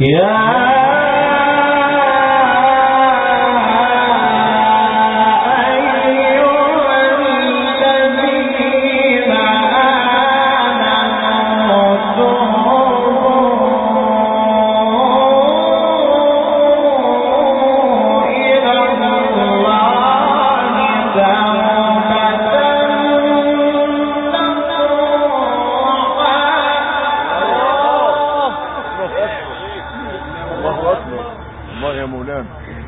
الله اكبر الله يا مولانا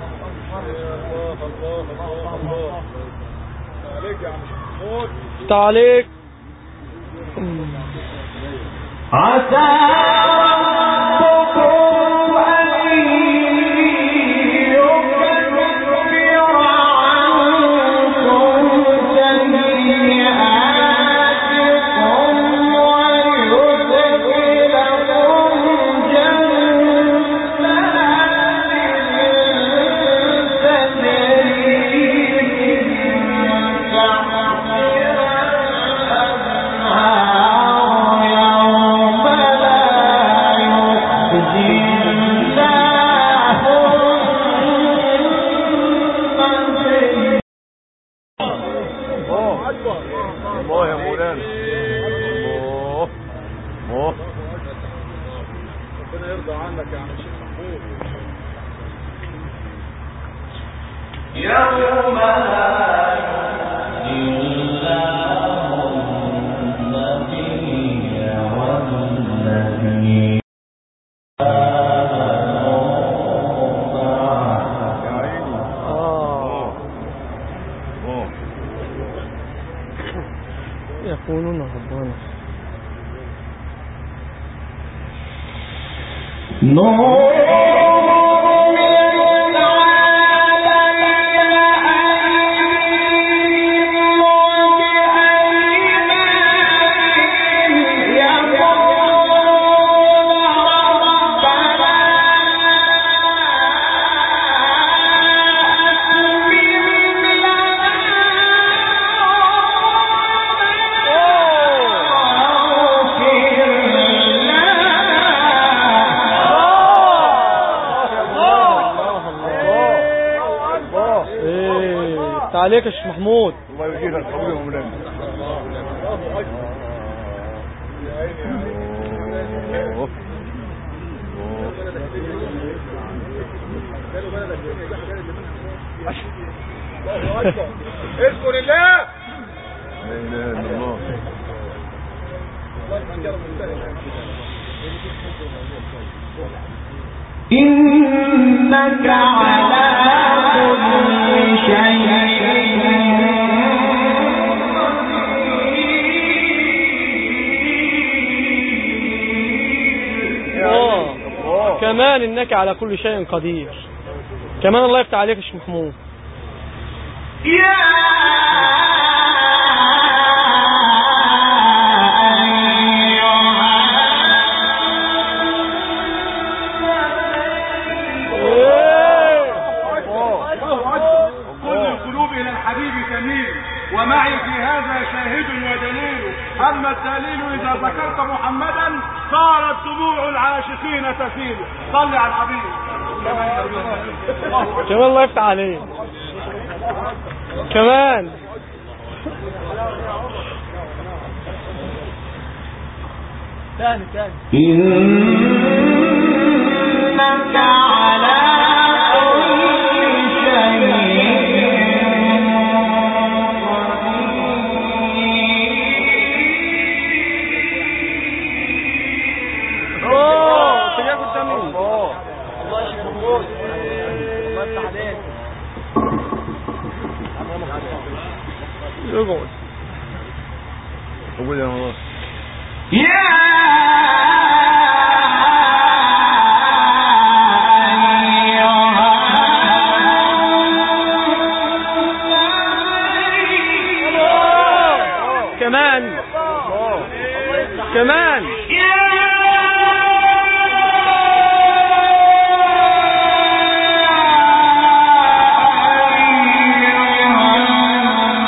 تعليق عسى ربكم أن يكفر عنكم سيئاتكم ويدخلكم جنات تجري من تحتها الأنهار يوم لا يخزي الله النبي الله الله يا مولانا الله الله ربنا يرضى عنك يا عم الشيخ محمود يوم لا يخزي الله النبي والذين آمنوا معه يا عيني آه الله يقولون ربنا نور من علينا أيديهم وبأيمانهم يقولون ربنا أتمم الله ايه تعليق يا شيخ محمود الله يجينا القبول يا مولانا الله اذكر الله لا اله الا الله إنك على كل شيء آه. الله كمان انك على كل شيء قدير كمان الله يفتح عليك يا شيخ محمود يا كل القلوب الى الحبيب تميل ومعي في هذا شاهد ودليل اما الدليل اذا ذكرت محمدا صارت دموع العاشقين تسيل صل على الحبيب كمان الله يفتح عليك كمان تاني تاني إنك على كل شيء اوه انت جاي قدامي الله الله يا شيخ محمود الله يفتح عليك اقعد قبول يا مولانا يا كمان الله كمان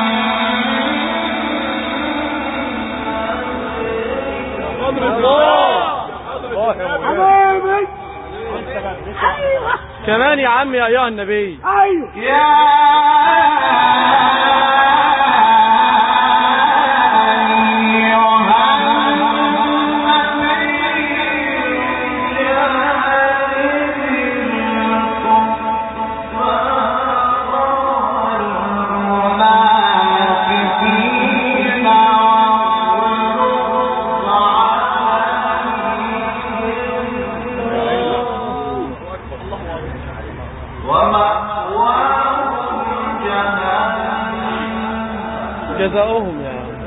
الله كمان يا عم يا ايها النبي ايوه يا ومأواهم جهنم جزاؤهم يا عم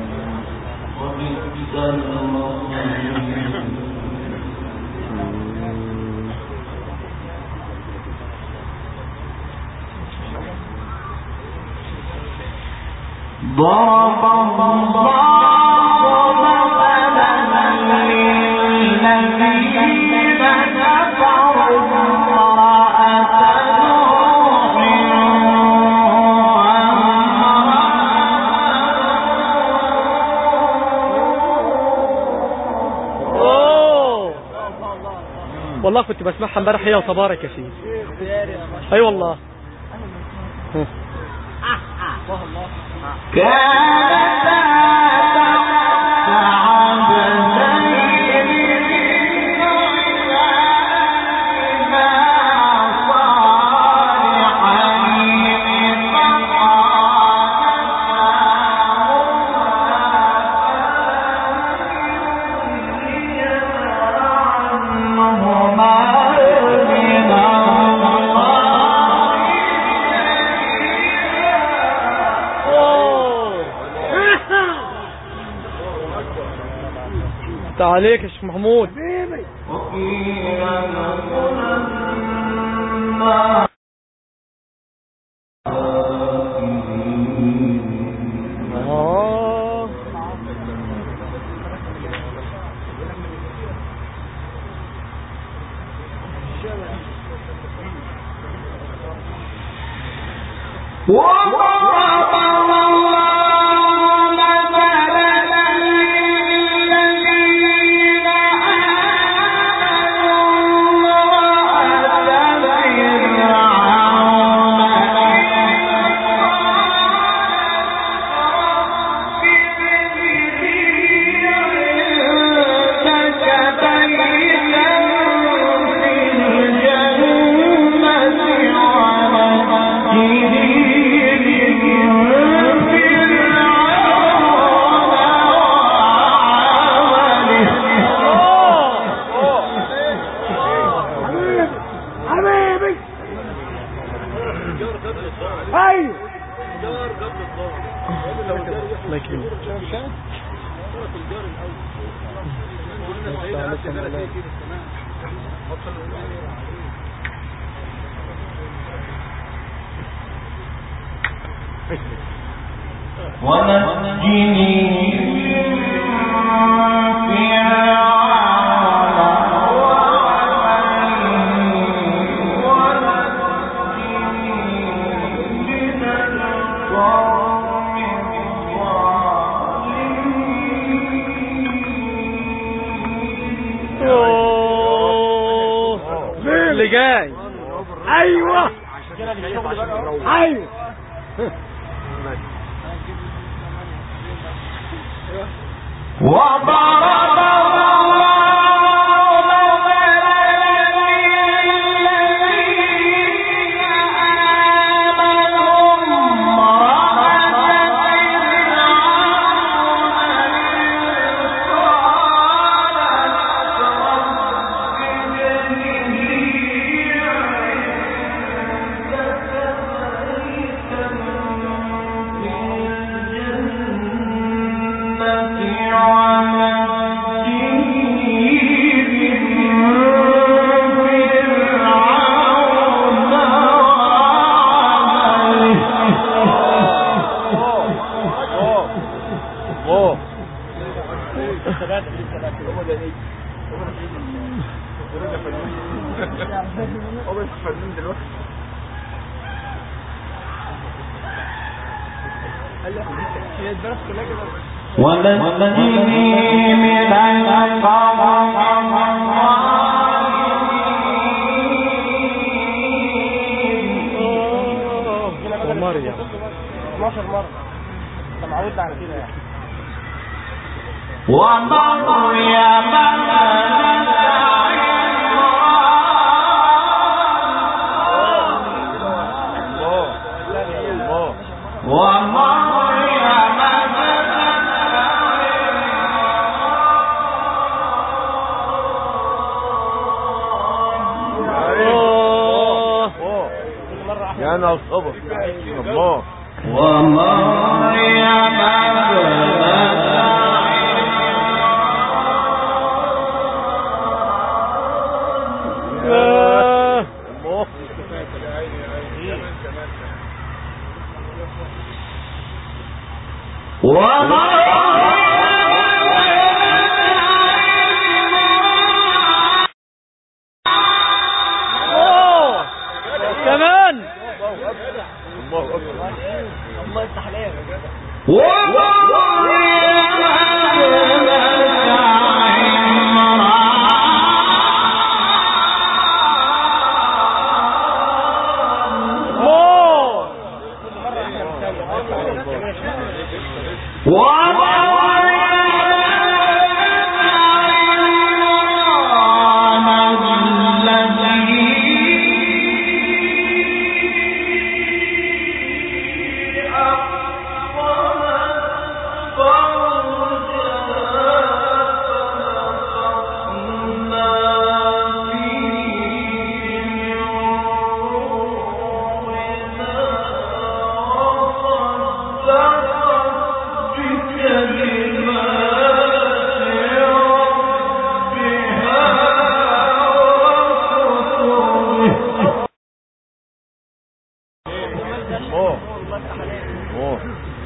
وبئس المصير ضرب الله مثلا للذين كفروا امرأة نوح وامرأة اوه والله كنت بسمعها امبارح هي وتبارك يا سيدي اي والله كانتا تحت عبدين من عبادنا صالحين فخالفاهما من اوه انت عليك يا شيخ محمود وقيل ادخلا النار اه وضرب الله مثلا للذين آمنوا امرأة فرعون عندك بيتا في الجنة حبيبي ايوه الله يكرمك ونجني من اوه اللي جاي ايوه ايوه وضرب الله مثلا للذين آمنوا امرأة الله هو بس فنان دلوقتي ونجني من القوم مريم 12 مرة انت معودنا على كده يعني ومريم الله كل مرة احلى يا انا الصبر الله ومريم آه. الله أوه. كمان الله اكبر الله يفتح عليك أوه. كل مرة احلى من الثانية الله الله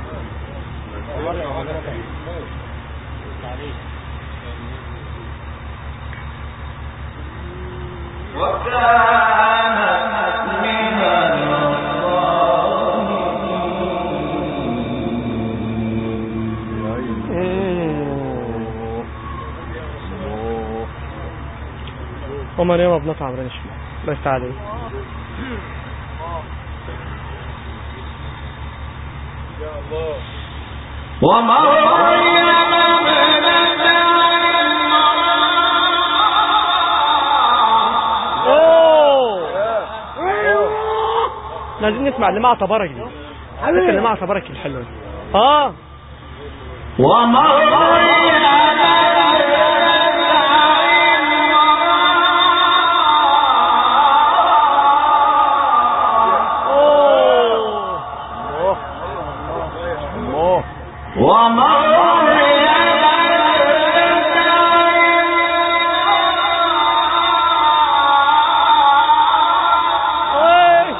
الله ومريم ابنة عمرو بن شمال بس تعالي أوه. عايزين نسمع اللي مع تبارك دي عارف اللي مع تبارك الحلوة دي اه أوه. الله أوه.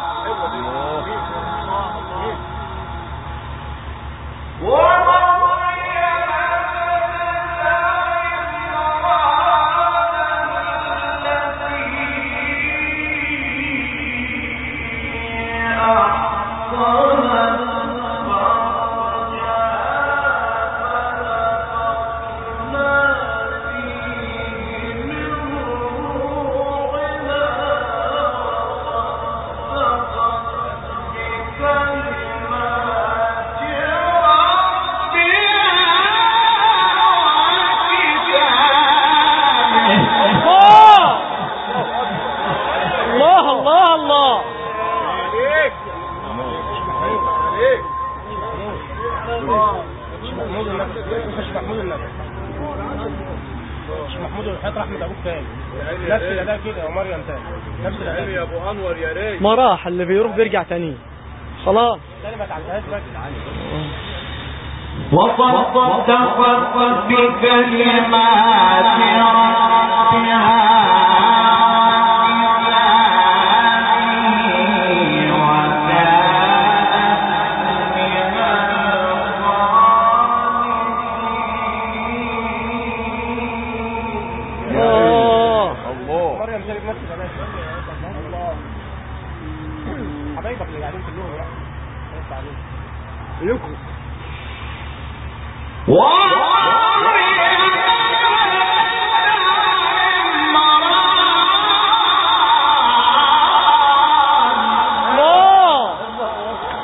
الله الله الله مش محمود النبي مش محمود النبي مش محمود الحيط احمد ابوك تاني نفس الاداء كده ومريم تاني نفس الاداء يا ابو انور يا ريت ما راح اللي بيروح بيرجع تاني خلاص تاني ما تعديهاش بس وصدقت بكلمات ربها الله الله مريم تاني بنفس الاداء الله حبايبك اللي قاعدين كلهم بقى بس عليك الله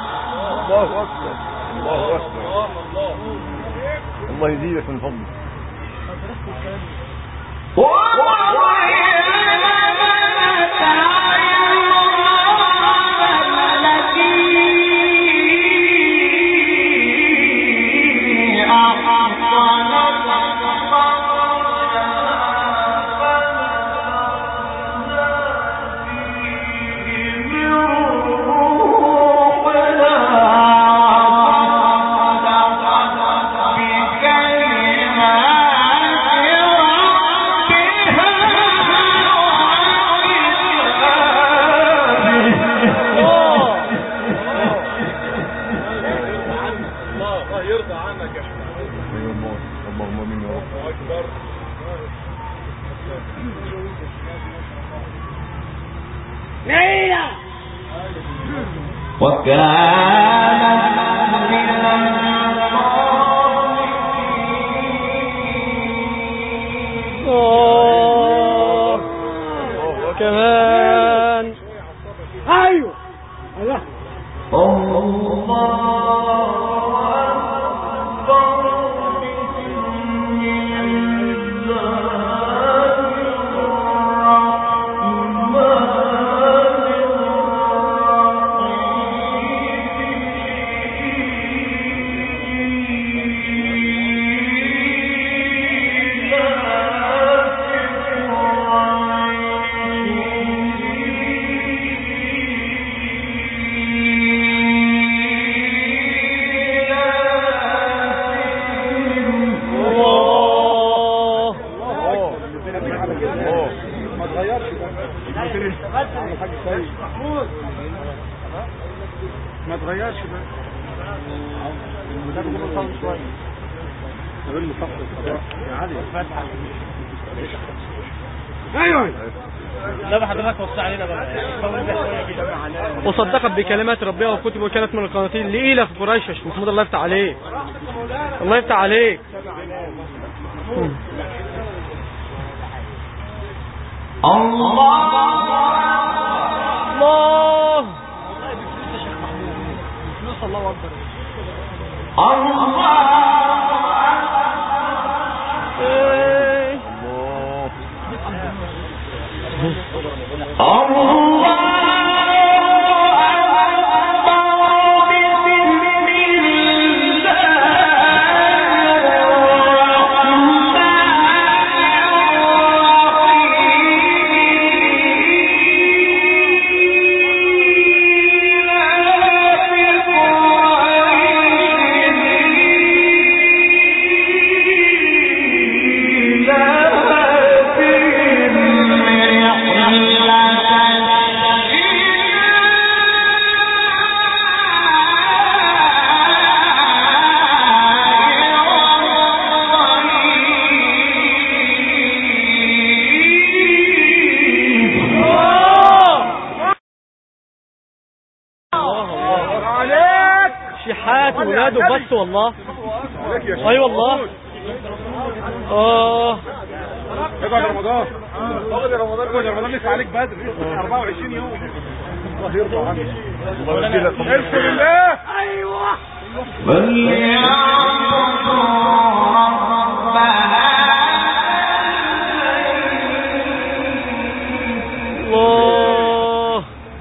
الله يزيدك من فضله الله يرضى عنك يا شيخ ايوه الله اللهم امين يا رب اكبر وكانت من آه. كمان ايوه الله الله الله ما تغيرش بقى حاجة كويس ما تغيرش بقى المدرب يقول صوت شوية يقول لي صوت يا علي ايوه لا بقى حضرتك وصي علينا بقى طول بيها شويه كده وصدقت بكلمات ربها وكتب وكانت من القناطين لإيلة في قريش يا شيخ محمود الله يفتح عليك الله يفتح عليك الله إيه. عليك شحات ولاده بس والله عليك يا شيخ اي والله اه ابعد رمضان ابعد رمضان ابعد رمضان لسه عليك بدري لسه 24 يوم الله يرضى عنك الله يزيدك من اذكر فضله الله الله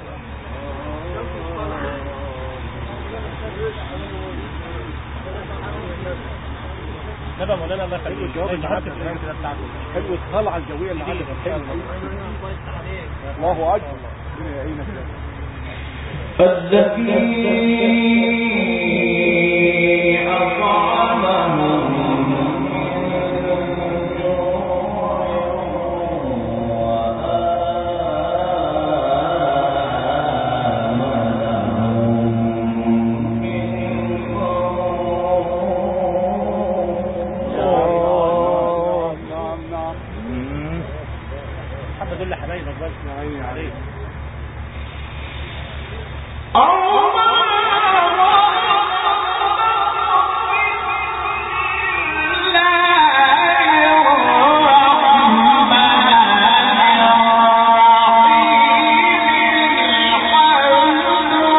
ده بقى مولانا الله يخليك الجواب اللي حاطط الكلام كده بتاعته حلو الطلعه الجويه اللي عندك حلو الله اكبر ربنا يعينك يا الذي أطعمهم نعم نعم مم. حبه دول حبايبك بس يا عيني عليك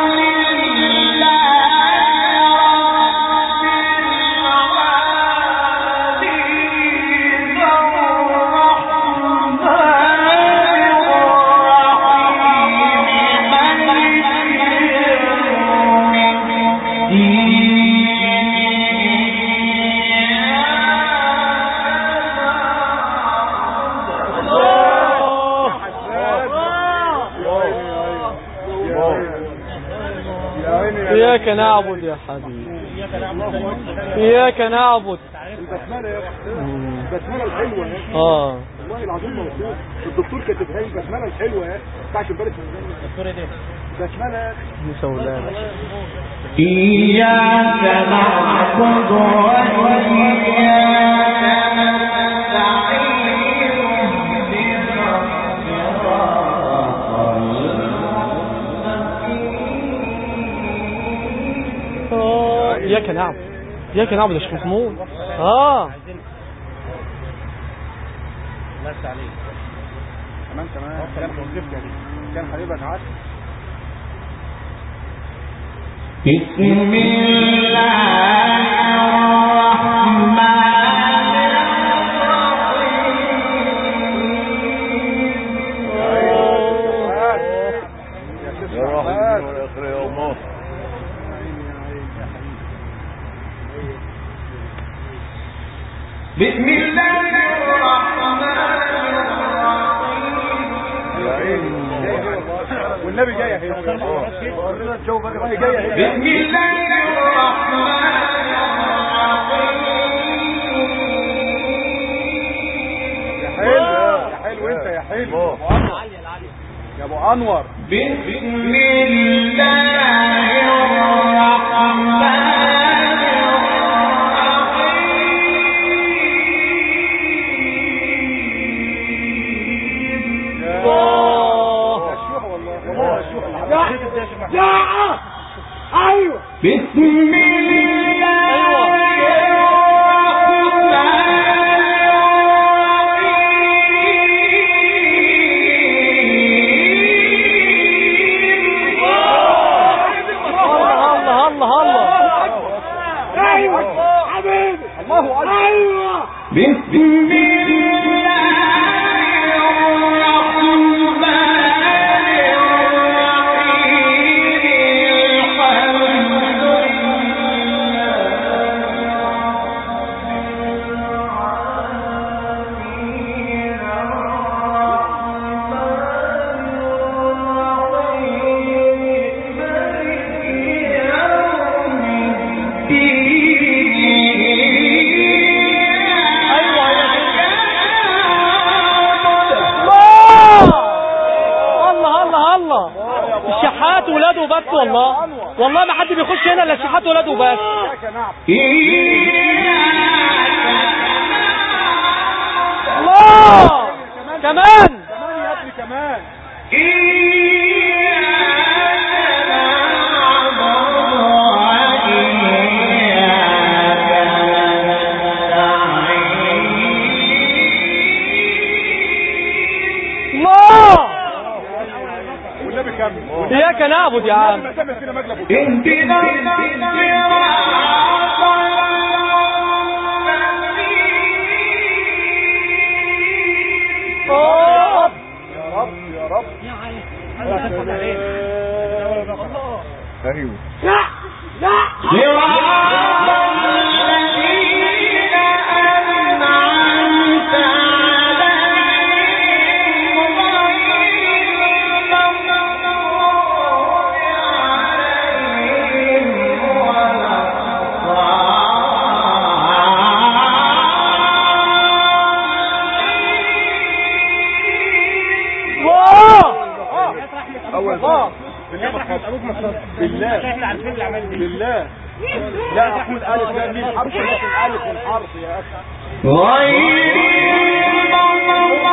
الله إياك نعبد يا حبيبي اياك نعبد إياك نعبد البسمله يا اخي البسمله الحلوه يا اخي آه والله العظيم موجود الدكتور كاتبها لي البسمله الحلوه يا اخي بتاعت امبارح الدكتور ايه ده؟ بسمله يا اخي نسأل الله إياك نعبد وإياك نستعين اهدنا آه إياك نعبد إياك نعبد يا شيخ محمود آه عايزين الله يفتح عليك تمام تمام كان حبيبك يا دي. كان حبيبك عاد بسم الله الرحمن يا شيخ يا راحل عباس. الدنيا والآخرة يا الله بسم الله الرحمن الرحيم يا عيني جاي اهي والله. والنبي جاي اهي ورينا الجو بقى والله جاي اهي بسم الله الرحمن يا حلو يا حلو انت يا حلو الله. يا ابو انور بسم الله الرحمن الرحيم يا الشيخ والله والله يا الشيخ بسم الله الله الله الله الله الله اكبر بسم الله الرحمن الرحيم الحمد الله الله الله الشحات ولاده بس والله والله ما حد بيخش هنا الا الشحات ولاده بس يا نعم الله كمان كمان يا ابني كمان الله والنبي كمل اياك نعبد يا عم ما تعمل فينا مقلب اهدنا الصراط أوه. يا رب يا رب يا سلام ايوه صراط الذين أنعمت عليهم غير المغضوب عليهم ولا الله اول الله بالله ما تخاف. ابوك مصطفى بالله احنا عارفين اللي عمل دي بالله لا محمود الف لا ميم حرف ولكن الف والحرف يا اخي غير المغضوب